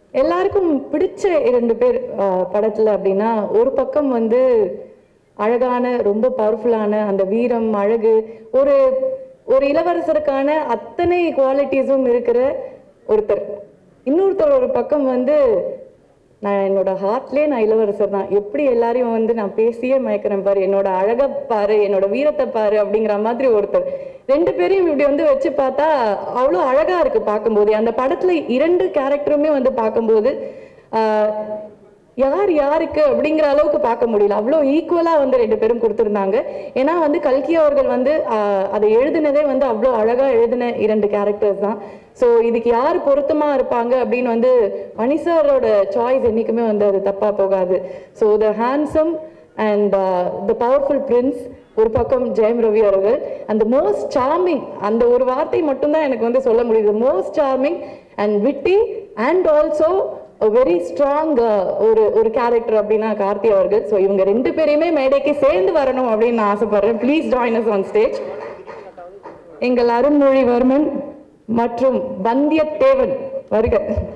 எல்லாருக்கும் பிடிச்ச இரண்டு பேர் அஹ், படத்துல அப்படின்னா ஒரு பக்கம் வந்து அழகான ரொம்ப பவர்ஃபுல்லான அந்த வீரம் அழகு ஒரு ஒரு இளவரசருக்கான அத்தனை குவாலிட்டிஸும் இருக்கிற ஒருத்தர் இன்னொருத்தர் ஒரு பக்கம் வந்து நான் என்னோட ஹார்ட்லேயே நான் இளவரசர் தான் எப்படி எல்லாரையும் வந்து நான் பேசியே மயக்கிறேன் பாரு என்னோட அழகை பாரு என்னோட வீரத்தை பாரு அப்படிங்கிற மாதிரி ஒருத்தர் ரெண்டு பேரையும் இப்படி வந்து வச்சு பார்த்தா அவ்வளோ அழகா இருக்கு பார்க்கும்போது அந்த படத்துல இரண்டு கேரக்டருமே வந்து பார்க்கும்போது ஆஹ், யார் யாருக்கு அப்படிங்கிற அளவுக்கு பார்க்க முடியல அவ்வளோ ஈக்குவலாக வந்து ரெண்டு பேரும் கொடுத்துருந்தாங்க ஏன்னா வந்து கல்கி அவர்கள் வந்து ஆஹ், அதை எழுதினதே வந்து அவ்வளோ அழகாக எழுதின இரண்டு கேரக்டர்ஸ் தான் ஸோ இதுக்கு யார் பொருத்தமாக இருப்பாங்க அப்படின்னு வந்து மணி சாரோட சாய்ஸ் என்றைக்குமே வந்து அது தப்பாக போகாது so the handsome and the powerful prince ஒரு பக்கம் ஜெயம் ரவி அவர்கள் அந்த மோஸ்ட் சார்மிங் அந்த ஒரு வார்த்தை மட்டும்தான் எனக்கு வந்து சொல்ல முடியுது most charming and witty and also very strong ஒரு ஒரு கேரக்டர் அப்படின்னா கார்த்தி அவர்கள் ஸோ இவங்க ரெண்டு பேரையுமே மேடைக்கு சேர்ந்து வரணும் அப்படின்னு நான் ஆசைப்படுறேன் please join us on stage எங்கள் அருண்மொழிவர்மன் மற்றும் வந்தியத்தேவன் வருக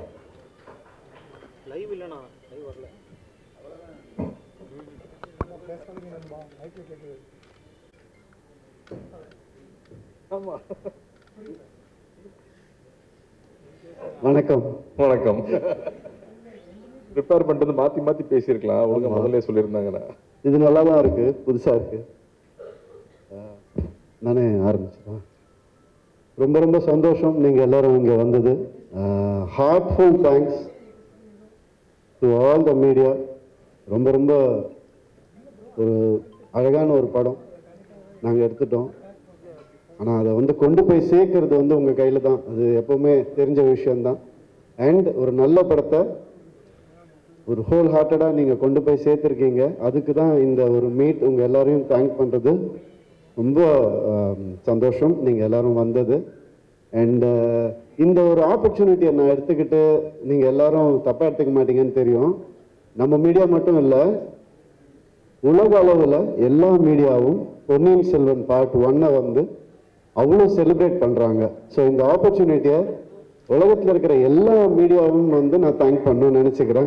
வணக்கம் வணக்கம் ப்ரிப்பேர் பண்ணிட்டு மாத்தி மாத்தி பேசியிருக்கலாம் ஒழுங்கா முதல்ல சொல்லியிருந்தாங்கன்னா இது நல்லா தான் இருக்கு புதுசா இருக்கு அஹ், நானே ஆரம்பிச்சிடலாம் ரொம்ப ரொம்ப சந்தோஷம் நீங்க எல்லாரும் இங்க வந்தது heartful thanks to all the media ரொம்ப ரொம்ப ஒரு அழகான ஒரு படம் நாங்கள் எடுத்துட்டோம் ஆனால் அதை வந்து கொண்டு போய் சேர்க்கறது வந்து உங்கள் கையில் தான் அது எப்போவுமே தெரிஞ்ச விஷயம்தான் அண்ட் ஒரு நல்ல படத்தை ஒரு ஹோல் ஹார்ட்டடாக நீங்கள் கொண்டு போய் சேர்த்துருக்கீங்க அதுக்கு தான் இந்த ஒரு மீட் உங்கள் எல்லாரையும் தேங்க் பண்ணுறது ரொம்ப ஆம், சந்தோஷம் நீங்கள் எல்லாரும் வந்தது அண்ட் இந்த ஒரு ஆப்பர்ச்சுனிட்டியை நான் எடுத்துக்கிட்டு நீங்கள் எல்லாரும் தப்பாக எடுத்துக்க மாட்டீங்கன்னு தெரியும் நம்ம மீடியா மட்டும் இல்லை உலக அளவில் எல்லா மீடியாவும் பொன்னியின் செல்வன் பார்ட் ஒன்னை வந்து அவ்வளோ செலிப்ரேட் பண்ணுறாங்க ஸோ இந்த ஆப்பர்ச்சுனிட்டியை உலகத்தில் இருக்கிற எல்லா மீடியாவும் வந்து நான் தேங்க் பண்ணணும்னு நினச்சிக்கிறேன்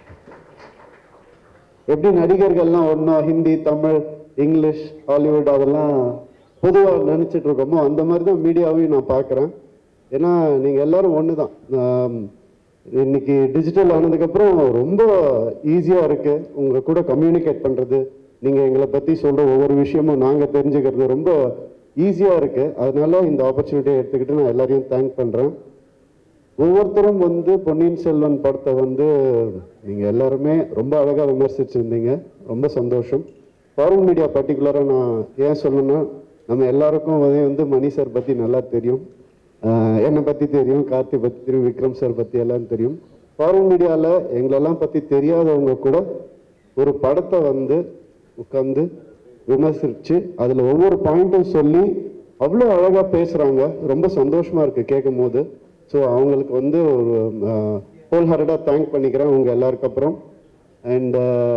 எப்படி நடிகர்கள்லாம் ஒன்றா ஹிந்தி தமிழ் இங்கிலீஷ் ஹாலிவுட் அதெல்லாம் பொதுவாக நினச்சிட்டு இருக்கோமோ அந்த மாதிரி தான் மீடியாவையும் நான் பார்க்குறேன் ஏன்னா நீங்கள் எல்லாரும் ஒன்று தான் இன்னைக்கு டிஜிட்டல் ஆனதுக்கப்புறம் ரொம்ப ஈஸியாக இருக்கு உங்கள் கூட கம்யூனிகேட் பண்ணுறது நீங்கள் எங்களை பற்றி சொல்கிற ஒவ்வொரு விஷயமும் நாங்கள் தெரிஞ்சுக்கிறது ரொம்ப ஈஸியாக இருக்கு அதனால இந்த ஆப்பர்ச்சுனிட்டியை எடுத்துக்கிட்டு நான் எல்லாரையும் தேங்க் பண்ணுறேன் ஒவ்வொருத்தரும் வந்து பொன்னியின் செல்வன் படத்தை வந்து நீங்க எல்லாருமே ரொம்ப அழகா விமர்சிச்சிருந்தீங்க ரொம்ப சந்தோஷம் ஃபாரின் மீடியா பர்டிகுலராக நான் ஏன் சொல்லணும்னா நம்ம எல்லாருக்கும் வந்து வந்து மணி சார் பத்தி நல்லா தெரியும் ஆஹ் என்னை பத்தி தெரியும் கார்த்தி பத்தி தெரியும் விக்ரம் சார் பத்தி எல்லாம் தெரியும் ஃபாரின் மீடியாவில் எங்களெல்லாம் பத்தி தெரியாதவங்க கூட ஒரு படத்தை வந்து உட்காந்து விமர்சிச்சு அதுல ஒவ்வொரு பாயிண்ட்டும் சொல்லி அவ்வளோ அழகா பேசுறாங்க ரொம்ப சந்தோஷமா இருக்கு கேட்கும் போது ஸோ அவங்களுக்கு வந்து ஒரு ஹோல் ஹார்ட்டடாக தேங்க் பண்ணிக்கிறேன் உங்க எல்லாருக்கு அப்புறம் அண்ட்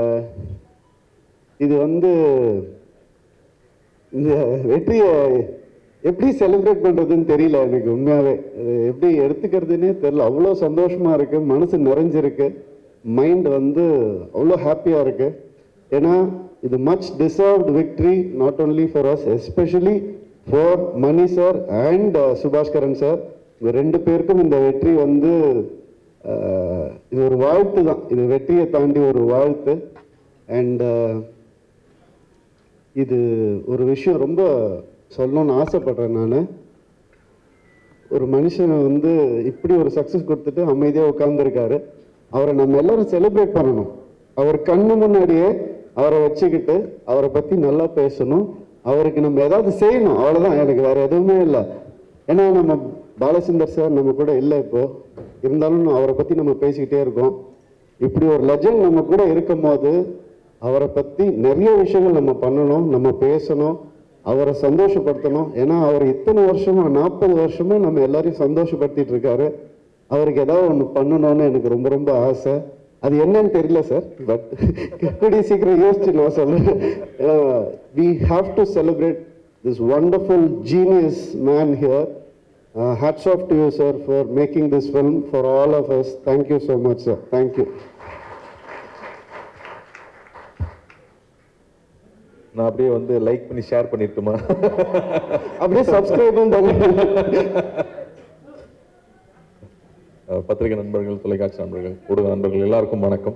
இது வந்து இந்த வெற்றியை எப்படி செலிப்ரேட் பண்றதுன்னு தெரியல எனக்கு உண்மையாவே அது எப்படி எடுத்துக்கிறதுனே தெரியல அவ்வளோ சந்தோஷமா இருக்கு மனசு நிறைஞ்சிருக்கு மைண்ட் வந்து அவ்வளோ ஹாப்பியா இருக்கு ஏன்னா இது much deserved victory not only for us especially for Mani sir and Subaskaran sir இவங்க ரெண்டு பேருக்கும் இந்த வெற்றி வந்து அஹ், இது ஒரு வாழ்த்து தான் இது வெற்றியை தாண்டி ஒரு வாழ்த்து அண்ட் இது ஒரு விஷயம் ரொம்ப சொல்லணும்னு ஆசைப்படுறேன் நான் ஒரு மனுஷனை வந்து இப்படி ஒரு சக்ஸஸ் கொடுத்துட்டு அமைதியாக உட்காந்துருக்காரு அவரை நம்ம எல்லாரும் செலிப்ரேட் பண்ணணும் அவர் கண்ணு முன்னாடியே அவரை வச்சுக்கிட்டு அவரை பற்றி நல்லா பேசணும் அவருக்கு நம்ம ஏதாவது செய்யணும் அவ்வளோதான் எனக்கு வேற எதுவுமே இல்லை ஏன்னா நம்ம பாலச்சந்தர் சார் நம்ம கூட இல்லை இப்போ இருந்தாலும் அவரை பற்றி நம்ம பேசிக்கிட்டே இருக்கோம் இப்படி ஒரு லெஜண்ட் நம்ம கூட இருக்கும்போது அவரை பற்றி நிறைய விஷயங்கள் நம்ம பண்ணணும் நம்ம பேசணும் அவரை சந்தோஷப்படுத்தணும் ஏன்னா அவர் இத்தனை வருஷமா நாற்பது வருஷமா நம்ம எல்லாரையும் சந்தோஷப்படுத்திட்டு இருக்காரு அவருக்கு ஏதாவது ஒன்று பண்ணணும்னு எனக்கு ரொம்ப ரொம்ப ஆசை அது என்னன்னு தெரியல சார் பட் கூடிய சீக்கிரம் யோசிச்சு நான் சொல்றேன் we have to celebrate this wonderful genius man here hats off to you sir for making this film for all of us thank you so much sir thank you நான் அப்படியே வந்து லைக் பண்ணி ஷேர் பண்ணிட்டுமா அப்படியே சப்ஸ்கிரைபும் பண்ணுங்க அஹ் பத்திரிகை நண்பர்கள் தொலைக்காட்சி நண்பர்கள் ஊடக நண்பர்கள் எல்லாருக்கும் வணக்கம்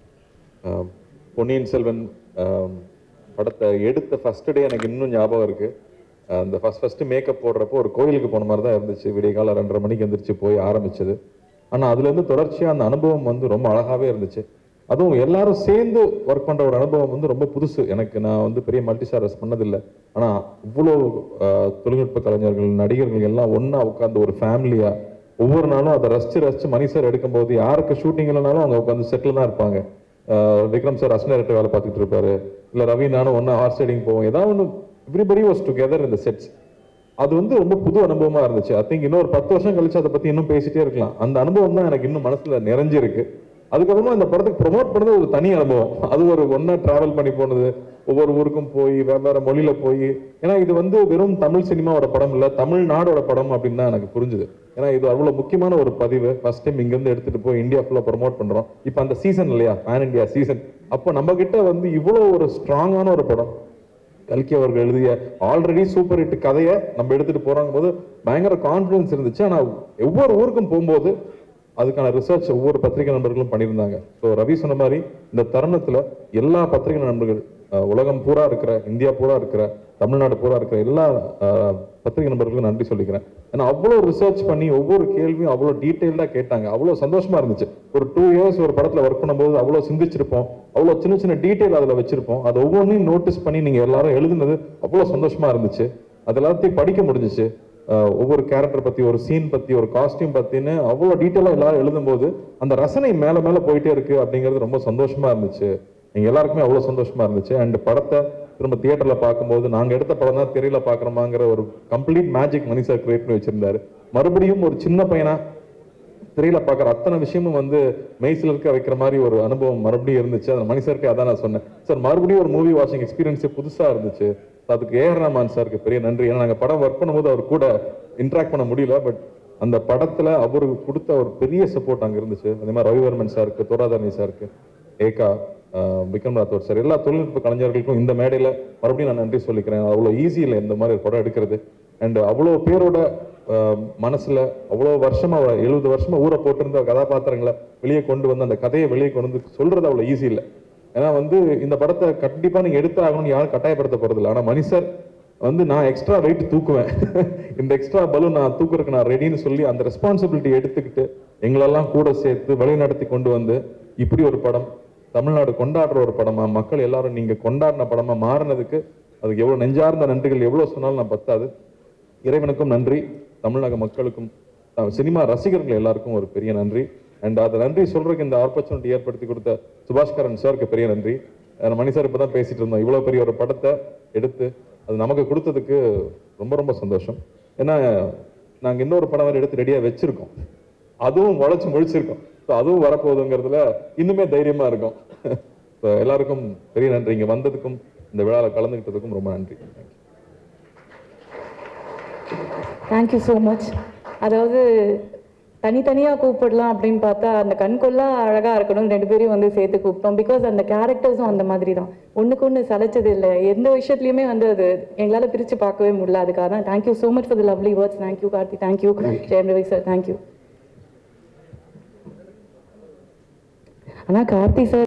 அஹ் பொன்னியின் செல்வன் அஹ் படத்தை எடுத்த ஃபர்ஸ்ட் டே எனக்கு இன்னும் ஞாபகம் இருக்கு அஹ் அந்த ஃபர்ஸ்ட் ஃபர்ஸ்ட் மேக்கப் போடுறப்போ ஒரு கோயிலுக்கு போன மாதிரி தான் இருந்துச்சு விடிய காலம் ரெண்டரை மணிக்கு எந்திரிச்சு போய் ஆரம்பிச்சது ஆனா அதுல இருந்து தொடர்ச்சியா அந்த அனுபவம் வந்து ரொம்ப அழகாவே இருந்துச்சு அதுவும் எல்லாரும் சேர்ந்து ஒர்க் பண்ற ஒரு அனுபவம் வந்து ரொம்ப புதுசு எனக்கு நான் வந்து பெரிய மல்டி ஸ்டாரஸ் பண்ணதில்லை ஆனா இவ்வளோ அஹ், தொழில்நுட்ப கலைஞர்கள் நடிகர்கள் எல்லாம் ஒண்ணா உட்கார்ந்து ஒரு ஃபேமிலியா ஒவ்வொரு நாளும் அதை ரசிச்சு ரசிச்சு மணி சார் எடுக்கும்போது யாருக்கு ஷூட்டிங் இல்லைனாலும் அவங்க உட்காந்து செட்டில் தான் இருப்பாங்க அஹ், விக்ரம் சார் அசனரேட்டர் வேலை பார்த்துட்டு இருப்பாரு இல்ல ரவி நானும் ஒன்னா ஹார்ஸ் ரைடிங் போவோம் ஏதாவது ஒன்று எவ்ரிபடி வாஸ் டுகெதர் இந்த செட்ஸ் அது வந்து ரொம்ப புது அனுபவமா இருந்துச்சு ஐ திங்க் இன்னொரு பத்து வருஷம் கழிச்சு அதை பத்தி இன்னும் பேசிட்டே இருக்கலாம் அந்த அனுபவம் தான் எனக்கு இன்னும் மனசுல நிறைஞ்சிருக்கு அதுக்கப்புறமா இந்த படத்துக்கு ப்ரொமோட் பண்ணது ஒரு தனி அனுபவம் அது ஒரு ஒன்னா டிராவல் பண்ணி போனது ஒவ்வொரு ஊருக்கும் போய் வெவ்வேறு மொழியில போய் ஏன்னா இது வந்து வெறும் தமிழ் சினிமாவோட படம் இல்ல தமிழ்நாடோட படம் அப்படின்னு தான் எனக்கு புரிஞ்சுது ஏன்னா இது அவ்வளவு முக்கியமான ஒரு பதிவு ஃபர்ஸ்ட் டைம் இங்க இருந்து எடுத்துட்டு போய் இந்தியா ஃபுல்லா ப்ரொமோட் பண்றோம் இப்போ அந்த சீசன் இல்லையா பேன் இந்தியா சீசன் அப்போ நம்ம கிட்ட வந்து இவ்வளவு ஒரு ஸ்ட்ராங்கான ஒரு படம் கல்கி அவர்கள் எழுதிய ஆல்ரெடி சூப்பர் ஹிட் கதையை நம்ம எடுத்துட்டு போறாங்க போது பயங்கர கான்ஃபிடன்ஸ் இருந்துச்சு ஆனா ஒவ்வொரு ஊருக்கும் போகும்போது அதுக்கான ரிசர்ச் ஒவ்வொரு பத்திரிகை நண்பர்களும் பண்ணியிருந்தாங்க ஸோ ரவி சொன்ன மாதிரி இந்த தருணத்துல எல்லா பத்திரிகை நண்பர்கள் அஹ், உலகம் பூரா இருக்கிற இந்தியா பூரா இருக்கிற தமிழ்நாடு பூரா இருக்கிற எல்லா அஹ், பத்திரிகை நண்பர்களுக்கும் நன்றி சொல்லிக்கிறேன் ஏன்னா அவ்வளோ ரிசர்ச் பண்ணி ஒவ்வொரு கேள்வியும் அவ்வளோ டீட்டெயில்டாக கேட்டாங்க அவ்வளோ சந்தோஷமா இருந்துச்சு ஒரு டூ இயர்ஸ் ஒரு படத்துல ஒர்க் பண்ணும்போது அவ்வளோ சிந்திச்சிருப்போம் அவ்வளோ சின்ன சின்ன டீட்டெயில் அதில் வச்சிருப்போம் அதை ஒவ்வொன்றையும் நோட்டீஸ் பண்ணி நீங்க எல்லாரும் எழுதுனது அவ்வளோ சந்தோஷமா இருந்துச்சு அது எல்லாத்தையும் படிக்க முடிஞ்சுச்சு அஹ் ஒவ்வொரு கேரக்டர் பத்தி ஒரு சீன் பத்தி ஒரு காஸ்டியூம் பத்தின்னு அவ்வளோ டீட்டெயிலாக எல்லாரும் எழுதும்போது அந்த ரசனை மேல மேல போயிட்டே இருக்கு அப்படிங்கிறது ரொம்ப சந்தோஷமா இருந்துச்சு நீங்க எல்லாருக்குமே அவ்வளோ சந்தோஷமா இருந்துச்சு அண்ட் படத்தை திரும்ப தியேட்டர்ல பார்க்கும்போது நாங்க எடுத்த படம் தான் திரையில பாக்குறோமாங்கிற ஒரு complete magic Mani sir create பண்ணி வச்சிருந்தாரு மறுபடியும் ஒரு சின்ன பையனா திரையில பார்க்குற அத்தனை விஷயமும் வந்து மெய்சில் இருக்க வைக்கிற மாதிரி ஒரு அனுபவம் மறுபடியும் இருந்துச்சு அந்த மணி சாருக்கு அதான் நான் சொன்னேன் சார் மறுபடியும் ஒரு மூவி வாட்சிங் எக்ஸ்பீரியன்ஸே புதுசா இருந்துச்சு So அதுக்கு ஏஆர் ரஹ்மான் சாருக்கு பெரிய நன்றி ஏன்னா நாங்கள் படம் ஒர்க் பண்ணும்போது அவர் கூட இன்ட்ராக்ட் பண்ண முடியல பட் அந்த படத்துல அவருக்கு கொடுத்த ஒரு பெரிய சப்போர்ட் அங்க இருந்துச்சு அதே மாதிரி ரவிவர்மன் சாருக்கு தோராதரணி சாருக்கு ஏகா ஆஹ் விக்ரம் ராத்தோர் சார் எல்லா தொழில்நுட்ப கலைஞர்களுக்கும் இந்த மேடையில மறுபடியும் நான் நன்றி சொல்லிக்கிறேன் அவ்வளோ ஈஸி இல்லை இந்த மாதிரி ஒரு படம் எடுக்கிறது அண்ட் அவ்வளோ பேரோட ஆஹ் மனசுல அவ்வளோ வருஷமா எழுபது வருஷமா ஊரை போட்டிருந்த கதாபாத்திரங்களை வெளியே கொண்டு வந்து அந்த கதையை வெளியே கொண்டு வந்து சொல்றது அவ்வளோ ஈஸி இல்லை ஏன்னா வந்து இந்த படத்தை கண்டிப்பா நீங்க எடுத்து ஆகணும்னு யாரும் கட்டாயப்படுத்த போறது இல்லை ஆனா மணி சார் வந்து நான் எக்ஸ்ட்ரா வெயிட் தூக்குவேன் இந்த எக்ஸ்ட்ரா பலூன் நான் தூக்குறதுக்கு நான் ரெடின்னு சொல்லி அந்த ரெஸ்பான்சிபிலிட்டி எடுத்துக்கிட்டு எங்களெல்லாம் கூட சேர்த்து வழிநடத்தி கொண்டு வந்து இப்படி ஒரு படம் தமிழ்நாடு கொண்டாடுற ஒரு படமா மக்கள் எல்லாரும் நீங்க கொண்டாடின படமா மாறினதுக்கு அதுக்கு எவ்வளவு நெஞ்சார்ந்த நன்றிகள் எவ்வளவு சொன்னாலும் நான் பத்தாது இறைவனுக்கும் நன்றி தமிழக மக்களுக்கும் அஹ், சினிமா ரசிகர்கள் எல்லாருக்கும் ஒரு பெரிய நன்றி அண்ட் அதை நன்றி சொல்றதுக்கு இந்த ஆப்பர்ச்சுனிட்டி ஏற்படுத்தி கொடுத்த சுபாஷ்கரன் சாருக்கு பெரிய நன்றி அஹ், மணி சார் இப்பதான் பேசிட்டு இருந்தோம் இவ்வளவு பெரிய ஒரு படத்தை எடுத்து அது நமக்கு கொடுத்ததுக்கு ரொம்ப ரொம்ப சந்தோஷம் ஏன்னா நாங்க இன்னொரு படம் வேற எடுத்து ரெடியா வச்சிருக்கோம் அதுவும் உழைச்சு முழிச்சிருக்கோம் ஸோ அதுவும் வரப்போகுதுங்கிறதுல இன்னுமே தைரியமா இருக்கும் ஸோ எல்லாருக்கும் பெரிய நன்றி இங்க வந்ததுக்கும் இந்த விழாவில் கலந்துக்கிட்டதுக்கும் ரொம்ப நன்றி தேங்க்யூ ஸோ மச் அதாவது தனித்தனியாக கூப்பிடலாம் அப்படின்னு பார்த்தா அந்த கண்கொள்ளா அழகாக இருக்கணும் ரெண்டு பேரையும் வந்து சேர்த்து கூப்பிட்டோம் பிகாஸ் அந்த கேரக்டர்ஸும் அந்த மாதிரி தான் ஒன்றுக்கு ஒன்று சலைச்சது இல்லை எந்த விஷயத்துலையுமே வந்து அது எங்களால் பிரித்து பார்க்கவே முடியல அதுக்காக தான் thank you so much for the lovely words thank you Karthi thank you Jayam Ravi sir thank you ஆனால் கார்த்தி சார்